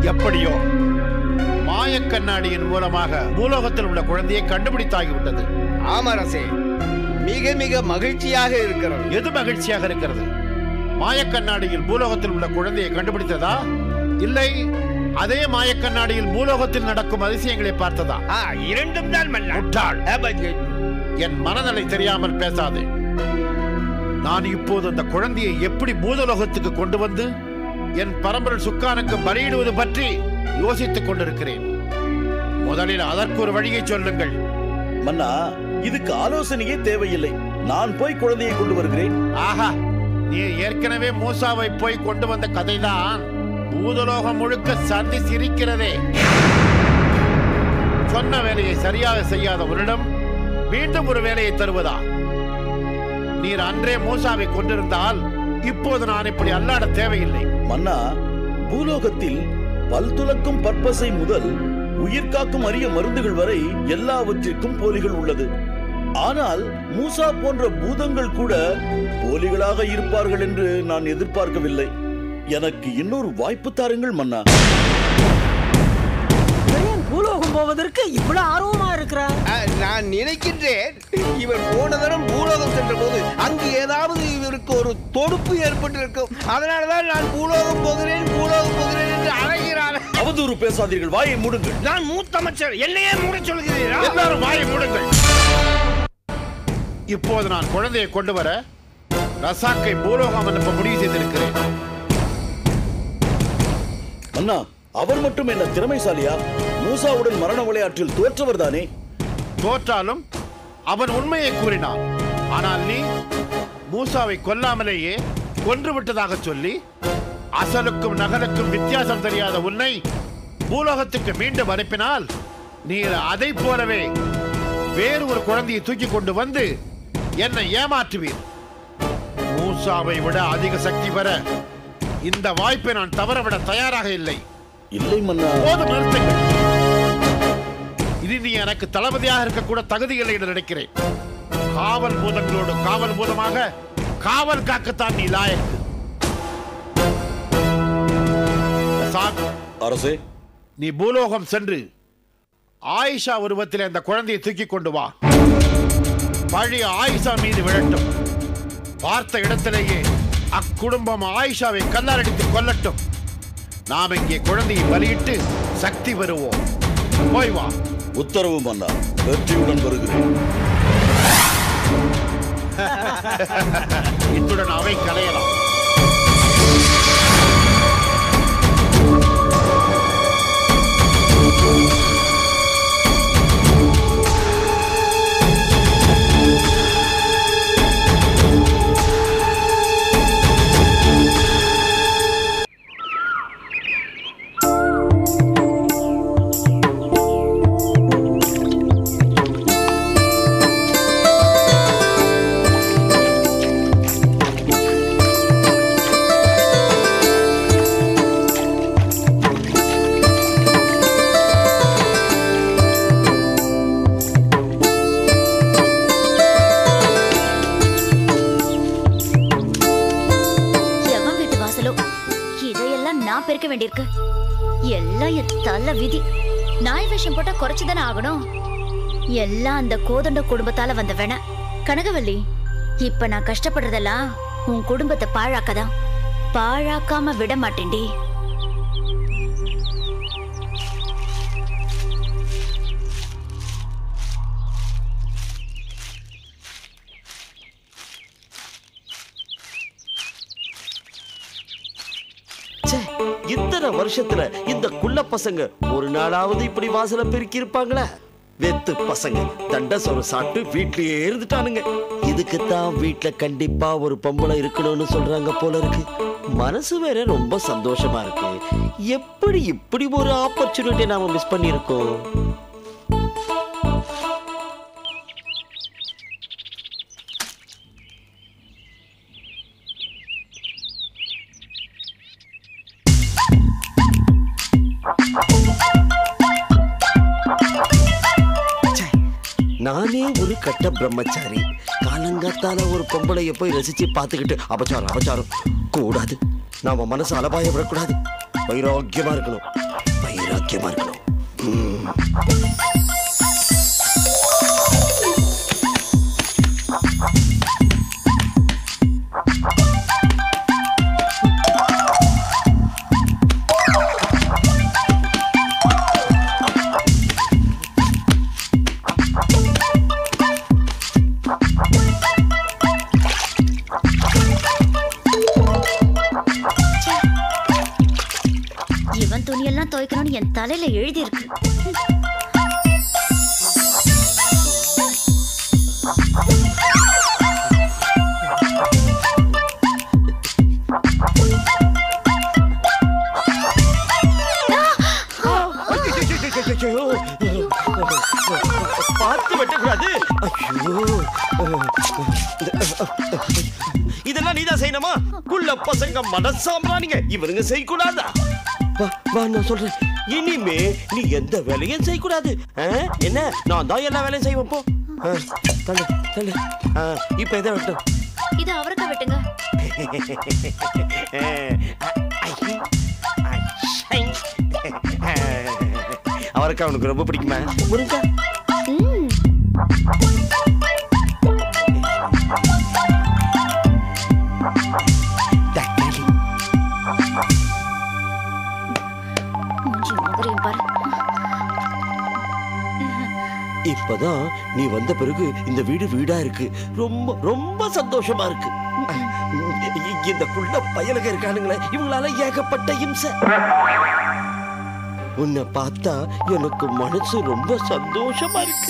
எப்படியோ மாயக் கண்ணாடியின் மூலமாக பூலோகத்தில் உள்ள குழந்தையை கண்டுபிடித்தாகிவிட்டது ஆமா அரசே மிக மிக மகிழ்ச்சியாக இருக்கிறது எது மகிழ்ச்சியாக இருக்கிறது மாயக் கண்ணாடியில் பூலோகத்தில் உள்ள குழந்தையை கண்டுபிடித்ததா இல்லை அதே மாயக் கண்ணாடியில் பூலோகத்தில் நடக்கும் அதிசயங்களை பார்த்ததா ஆ, இரண்டும் தான் மன்னா முட்டாள் அப்ப, என் மனநிலை தெரியாமல் பேசாதே நான் இப்போது அந்த குழந்தையை எப்படி பூதலோகத்துக்கு கொண்டு வந்து என் பரம்பரை சுக்கானுக்கு பலியிடுவது பற்றி யோசித்துக் கொண்டிருக்கிறேன் முதலில் அதற்கு ஒரு வழியை சொல்லுங்கள் மன்னா இதுக்கு ஆலோசனையே தேவையில்லை நான் போய் குழந்தையை கொண்டு வருகிறேன் ஆஹா நீ ஏற்கனவே மூசாவை போய் கொண்டு வந்த கதைதான் பூதலோகம் முழுக்க சந்தி சிரிக்கிறதே சொன்ன வேலையை சரியாக செய்யாத உன்னிடம் மீண்டும் ஒரு வேலையை தருவதா நீர் அன்றே மூசாவை கொண்டிருந்தால் இப்போது நான் இப்படி அல்லாட தேவையில்லை மன்னா பூலோகத்தில் பல் துலக்கும் பற்பசை முதல் உயிர் காக்கும் அரிய மருந்துகள் வரை எல்லாவற்றிற்கும் போலிகள் உள்ளது ஆனால் மூசா போன்ற பூதங்கள் கூட போலிகளாக இருப்பார்கள் என்று நான் எதிர்பார்க்கவில்லை எனக்கு இன்னொரு வாய்ப்பு தாருங்கள் மன்னா ஏன் பூலோகம் போவதற்கு இவ்வளவு ஆர்வமா இருக்கிறார் ஆ, நான் நினைக்கின்றேன் இவர் போன தரம் பூலோகம் சென்ற போது அங்கு ஏதாவது இவருக்கு ஒரு தொடுப்பு ஏற்பட்டிருக்கும் அதனாலதான் நான் பூலோகம் போகிறேன் பூலோகம் போகிறேன் என்று அழைகிறார் அவதூறு பேசாதீர்கள் வாயை மூடுங்கள் நான் மூத்த அமைச்சர் என்னையே மூட சொல்கிறீரா எல்லாரும் வாயை மூடுங்கள் இப்போது நான் குழந்தையை கொண்டு வர ரசாக்கை பூலோகம் அனுப்ப முடிவு செய்திருக்கிறேன் மன்னா அவர் மட்டும் என்ன திறமைசாலியா மூசாவுடன் மரண விளையாட்டில் தோற்றவர் தானே தோற்றாலும் அவன் உண்மையை கூறினான் ஆனால் நீ மூசாவை கொல்லாமலேயே கொன்று விட்டதாக சொல்லி அசலுக்கும் நகலுக்கும் வித்தியாசம் தெரியாத உன்னை பூலோகத்துக்கு மீண்டும் அனுப்பினால் நீர் அதை போலவே வேறு ஒரு குழந்தையை தூக்கி கொண்டு வந்து என்னை ஏமாற்றுவீர் மூசாவை விட அதிக சக்தி பெற இந்த வாய்ப்பை நான் தவறவிட தயாராக இல்லை இல்லை மன்னா போதும் நிறுத்துங்கள் இனி நீ எனக்கு தளபதியாக இருக்கக்கூட தகுதி இல்லை என்று நினைக்கிறேன் காவல் பூதங்களோடு காவல் பூதமாக காவல் காக்கத்தான் நீ லாயக்கு பிரசாத், அரசே நீ பூலோகம் சென்று ஆயிஷா உருவத்தில் அந்த குழந்தையை தூக்கி கொண்டு வா பழி ஆயிஷா மீது விழட்டும் பார்த்த இடத்திலேயே அக்குடும்பம் ஆயிஷாவை கல்லாரடித்து கொல்லட்டும் நாம் இங்கே குழந்தையை பலியிட்டு சக்தி பெறுவோம் போய் வா உத்தரவு மன்னா வெற்றியுடன் வருகிறேன் இத்துடன் அவை கலையலாம் எவன் வீட்டு வாசலோ இதையெல்லாம் நான் பெருக்க வேண்டியிருக்கு எல்லாம் என் தல விதி நாய் விஷம் போட்டா குறைச்சுதானே ஆகணும் எல்லாம் அந்த கோதண்ட குடும்பத்தால வந்த வேண கனகவல்லி இப்ப நான் கஷ்டப்படுறதெல்லாம் உன் குடும்பத்தை பாழாக்கதான் பாழாக்காம விட மாட்டேன்டி ச்சே, இத்தனை வருஷத்துல இந்த குள்ள பசங்க ஒரு நாளாவது இப்படி வாசல பெருக்கி இருப்பாங்களா வெத்து பசங்க தண்ட சோறு சாப்பிட்டு வீட்லயே இருந்துட்டானுங்க இதுக்குத்தான் வீட்ல கண்டிப்பா ஒரு பொம்பளை இருக்கணும்னு சொல்றாங்க போல இருக்கு மனசு வேற ரொம்ப சந்தோஷமா இருக்கு எப்படி இப்படி ஒரு ஆப்பர்ச்சுனிட்டி நாம மிஸ் பண்ணியிருக்கோம் நானே ஒரு கட்ட பிரம்மச்சாரி காலங்காத்தால ஒரு பொம்பளைய போய் ரசிச்சு பார்த்துக்கிட்டு அபச்சாரம் அபச்சாரம் கூடாது நாம மனசு அலபாய விடக்கூடாது வைராக்கியமா இருக்கணும் முக்கியமா இருக்கணும் இவன் துணியெல்லாம் துவைக்கணும்னு என் தலையில எழுதி இருக்கு பார்த்து வெட்டக்கூடாது ஐயோ இதெல்லாம் நீதான் செய்யணுமா குள்ள பசங்க மனசாம்பிராணிங்க இவனுங்க செய்யக்கூடாதா வா வா நான் சொல்றேன் இனிமே நீ எந்த வேலையும் செய்யக்கூடாது ஆ? என்ன நான் தான் எல்லா வேலையும் செய்வேன் போ ஆ, தள்ளு தள்ளு ஆ, இப்ப எதை வெட்டும் இது அவருக்கா வெட்டுங்க அவருக்கு அவனுக்கு ரொம்ப பிடிக்குமா முருங்கா ம், தக்காளி மூஞ்சி முகரையும் பாரு இப்பதான் நீ வந்த பிறகு இந்த வீடு வீடா இருக்கு ரொம்ப ரொம்ப சந்தோஷமா இருக்கு இந்த குள்ள பயலுக இருக்கானுங்களே இவங்களால ஏகப்பட்ட இம்சை உன்னை பார்த்தா எனக்கு மனசு ரொம்ப சந்தோஷமா இருக்கு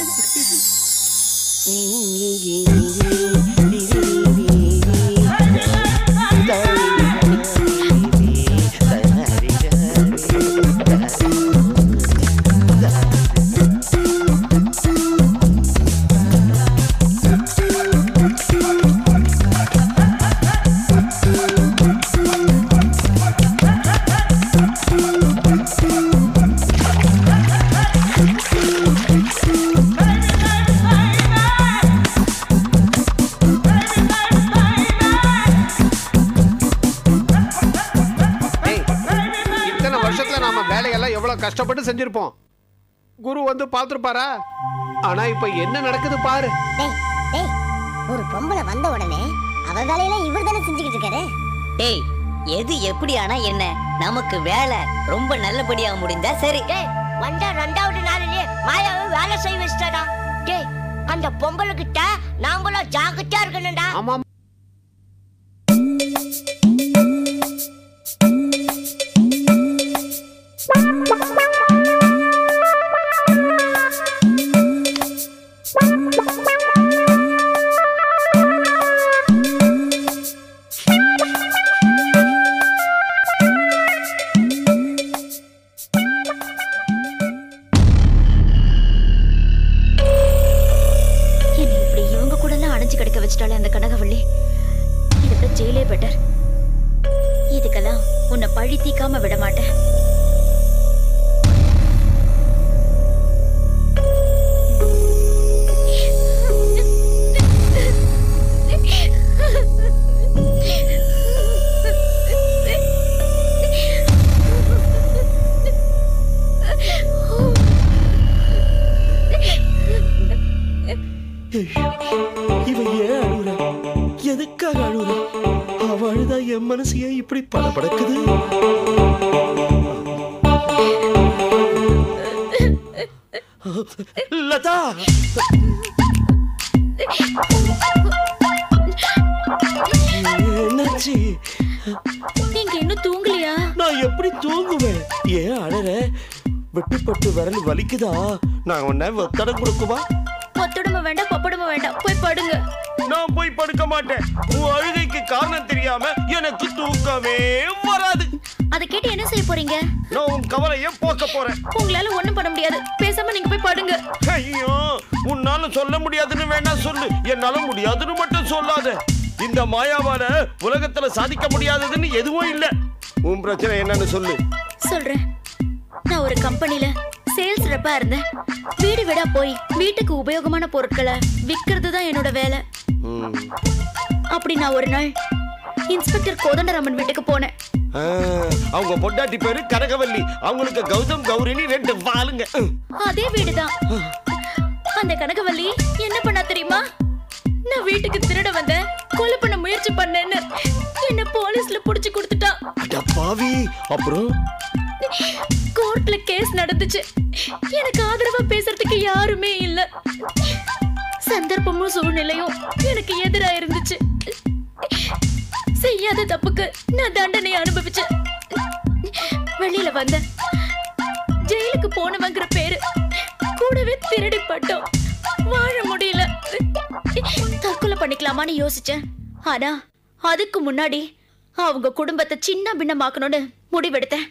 ஏய், இத்தனை வருஷத்துல நாம வேலையெல்லாம் எவ்வளவு கஷ்டப்பட்டு செஞ்சிருப்போம் குரு வந்து பார்த்துருப்பாரா ஆனா இப்ப என்ன நடக்குது பாரு டேய் டேய் ஒரு பொம்பளை வந்த உடனே அவ வேலையெல்லாம் இவர் தானே செஞ்சுக்கிட்டு இருக்காரு டேய் எது எப்படி ஆனா என்ன நமக்கு வேலை ரொம்ப நல்லபடியா முடிந்தா சரி டேய் வந்த ரெண்டாவது நாளிலே மாயாவை வேலை செய்ய வச்சிட்டாடா டேய் அந்த பொம்பளை கிட்ட நாமளும் ஜாக்கிரதையா இருக்கணும்டா ஆமா என்னை இப்படி இவங்க கூட எல்லாம் அடைஞ்சு கிடக்க வச்சுட்டாலே அந்த கனகவள்ளி இதுக்கு ஜெயிலே பெட்டர் இதுக்கெல்லாம் உன்னை பழி தீக்காம விட மாட்டேன் இவன் ஏன் அழுகுற எதுக்காக அழுகுற அவ அழுதா என் மனசு ஏன் இப்படி படபடக்குது லதா என்னாச்சு நீங்க இன்னும் தூங்கலையா நான் எப்படி தூங்குவேன் ஏன் அழற வெட்டுப்பட்டு விரல் வலிக்குதா நான் உன்னை ஒத்தடம் கொடுக்குவா ஒத்துடும வேண்டாம் பப்படம வேண்டாம் போய் படுங்க நான் போய் படுக்க மாட்டேன் உன் அழுகைக்கு காரணம் தெரியாம எனக்கு தூக்கமே வராது அதை கேட்டு என்ன செய்ய போறீங்க நான் உன் கவலைய போக்க போறேன் உங்களால ஒண்ணும் பண்ண முடியாது பேசாம நீங்க போய் படுங்க ஐயோ உன்னால சொல்ல முடியாதுன்னு வேணா சொல்லு என்னால முடியாதுன்னு மட்டும் சொல்லாத இந்த மாயாவால உலகத்துல சாதிக்க முடியாததுன்னு எதுவும் இல்ல உன் பிரச்சனை என்னன்னு சொல்லு சொல்றேன் நான் ஒரு கம்பெனில சேல்ஸ் ரெப்பா இருந்தேன் வீடு வீடா போய் வீட்டுக்கு உபயோகமான பொருட்களை விக்கிறது தான் என்னோட வேலை ம். அப்படி நான் ஒரு நாள் இன்ஸ்பெக்டர் கோதண்டராமன் வீட்டுக்கு போனேன் ஆ, அவங்க பொண்டாட்டி பேரு கனகவல்லி அவங்களுக்கு கௌதம் கௌரினி ரெண்டு வாளுங்க அதே வீடுதான் அந்த கனகவல்லி என்ன பண்ணா தெரியுமா நான் வீட்டுக்கு திருட வந்தேன் கொலை பண்ண முயற்சி பண்ணேன்னு என்ன போலீஸ்ல புடிச்சு கொடுத்துட்டா அட பாவி அப்புறம் கோர்ட்ல கேஸ் நடந்துச்சு எனக்கு ஆதரவா பேசுறதுக்கு யாருமே இல்ல சந்தர்ப்பமும் சூழ்நிலையும் எனக்கு எதிரா இருந்துச்சு செய்யாத தப்புக்கு நான் தண்டனை அனுபவிச்சேன் வெளியில வந்தேன் ஜெயிலுக்கு போனவங்கிற பேரு கூடவே திருடி பட்டோம் வாழ முடியல தற்கொலை பண்ணிக்கலாமான்னு யோசிச்சேன் ஆனா அதுக்கு முன்னாடி அவங்க குடும்பத்தை சின்ன பின்னமாக்கணும்னு முடிவெடுத்தேன்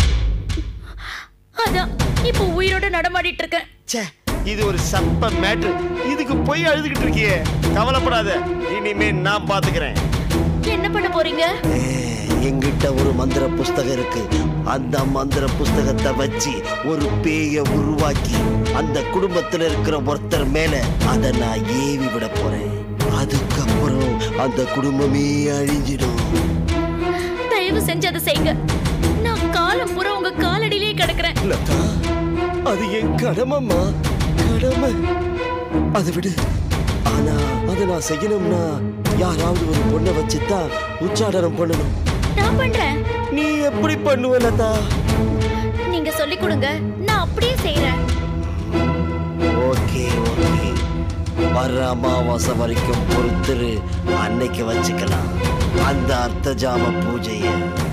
அதான் இப்போ உயிரோட நடமாடிட்டு இருக்கேன் ச்சே இது ஒரு சப்ப மேட்ரு இதுக்கு போய் அழுதுகிட்டு இருக்கியே கவலைப்படாத இனிமே நான் பாத்துக்கிறேன் என்ன பண்ண போறீங்க எங்கிட்ட ஒரு மந்திர புஸ்தகம் இருக்கு அந்த மந்திர புஸ்தகத்தை வச்சு ஒரு பேய உருவாக்கி அந்த குடும்பத்துல இருக்கிற ஒருத்தர் மேல அதை நான் ஏவி விட போறேன் அதுக்கப்புறம் அந்த குடும்பமே அழிஞ்சிடும் தயவு செஞ்சு அதை செய்யுங்க நான் காலம் பூரா உங்க காலடியிலே கிடக்குறேன் லதா அது என் கடமைம்மா கடமை அதை விடு ஆனா அதை நான் செய்யணும்னா யாராவது ஒரு பொண்ணை வச்சுதான் உச்சாடனம் பண்ணணும் நான் பண்றேன் நீ எப்படி பண்ணுவ லதா நீங்க சொல்லி கொடுங்க நான் அப்படியே செய்யறேன் ஓகே ஓகே வர்ற அமாவாசை வரைக்கும் பொறுத்துரு அன்னைக்கு வச்சுக்கலாம் அந்த அர்த்தஜாம பூஜையை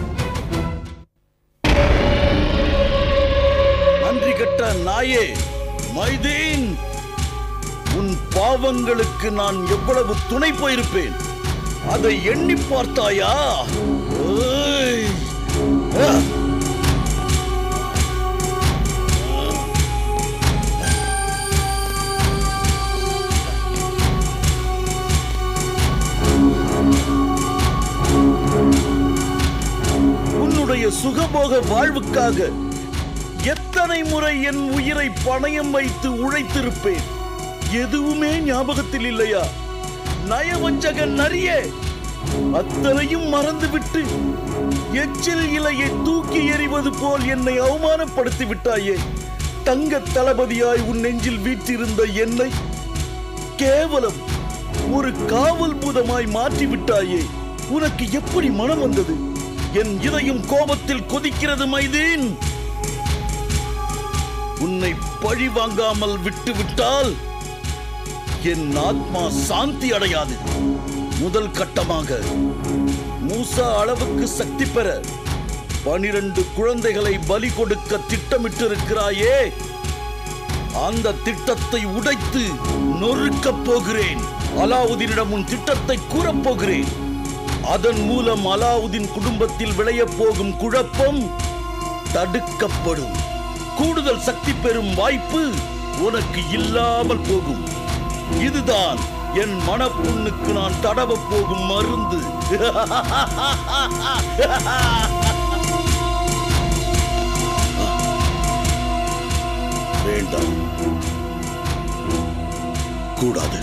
நன்றி கட்ட நாயே மைதீன் உன் பாவங்களுக்கு நான் எவ்வளவு துணை போயிருப்பேன் அதை எண்ணி பார்த்தாயா ஏய்! ஆ! உன்னுடைய சுகபோக வாழ்வுக்காக எத்தனை முறை என் உயிரை பணயம் வைத்து உழைத்திருப்பேன் எதுவுமே ஞாபகத்தில் இல்லையா நயவஞ்சகன் நரியே அத்தனையும் மறந்துவிட்டு எச்சில் இலையை தூக்கி எறிவது போல் என்னை அவமானப்படுத்தி விட்டாயே தங்க தளபதியாய் உன் நெஞ்சில் வீற்றிருந்த என்னை கேவலம் ஒரு காவல் பூதமாய் மாற்றி விட்டாயே உனக்கு எப்படி மனம் வந்தது என் இதயம் கோபத்தில் கொதிக்கிறது மைதீன் உன்னை பழி வாங்காமல் விட்டு விட்டால் என் ஆத்மா சாந்தி அடையாது முதல் கட்டமாக மூசா அளவுக்கு சக்தி பெற பனிரெண்டு குழந்தைகளை பலி கொடுக்க திட்டமிட்டிருக்கிறாயே அந்த திட்டத்தை உடைத்து நொறுக்கப் போகிறேன் அலாவுதீனிடம் உன் திட்டத்தை கூறப் போகிறேன் அதன் மூலம் அலாவுதீன் குடும்பத்தில் விளையப் போகும் குழப்பம் தடுக்கப்படும் கூடுதல் சக்தி பெறும் வாய்ப்பு உனக்கு இல்லாமல் போகும் இதுதான் என் மனப்புண்ணுக்கு நான் தடவப் போகும் மருந்து வேண்டாம் கூடாது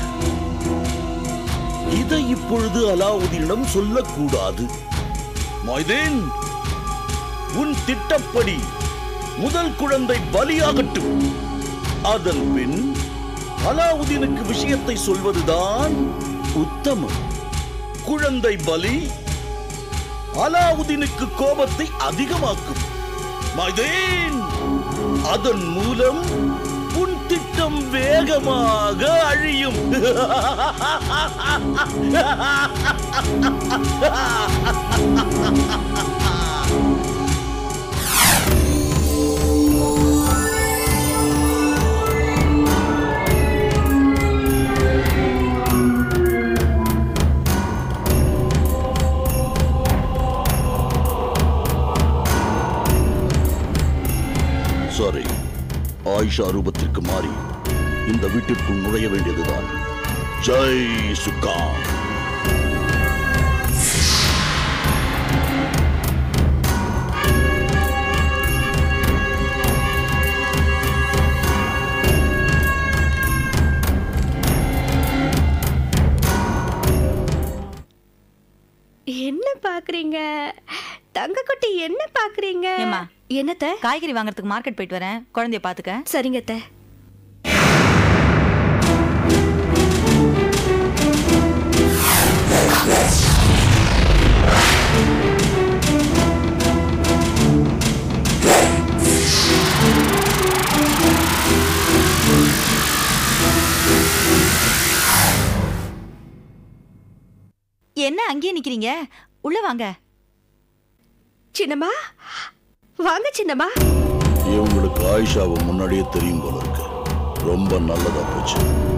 இதை இப்பொழுது அலாவுதீனிடம் சொல்லக்கூடாது மைதீன் உன் திட்டப்படி முதல் குழந்தை பலியாகட்டும் அதன் பின் அலாவுதீனுக்கு விஷயத்தை சொல்வதுதான் உத்தமம் குழந்தை பலி அலாவுதீனுக்கு கோபத்தை அதிகமாக்கும் மைதீன் அதன் மூலம் உன் திட்டம் வேகமாக அழியும் சாரி ஆயிஷா ரூபத்திற்கு மாறி இந்த வீட்டிற்குள் நுழைய வேண்டியதுதான் ஜெய் சுக்கா என்ன பாக்குறீங்க தங்கக்குட்டி என்ன பாக்குறீங்க ஏம்மா? என்னத்த காய்கறி வாங்குறதுக்கு மார்க்கெட் போயிட்டு வரேன் குழந்தைய பாத்துக்க சரிங்க அத்தை என்ன அங்கேயே நிக்கிறீங்க உள்ள வாங்க சின்னம்மா வாங்க சின்னம்மா இவங்களுக்கு ஆயிஷாவை முன்னாடியே தெரியும் போல இருக்கு ரொம்ப நல்லதா போச்சு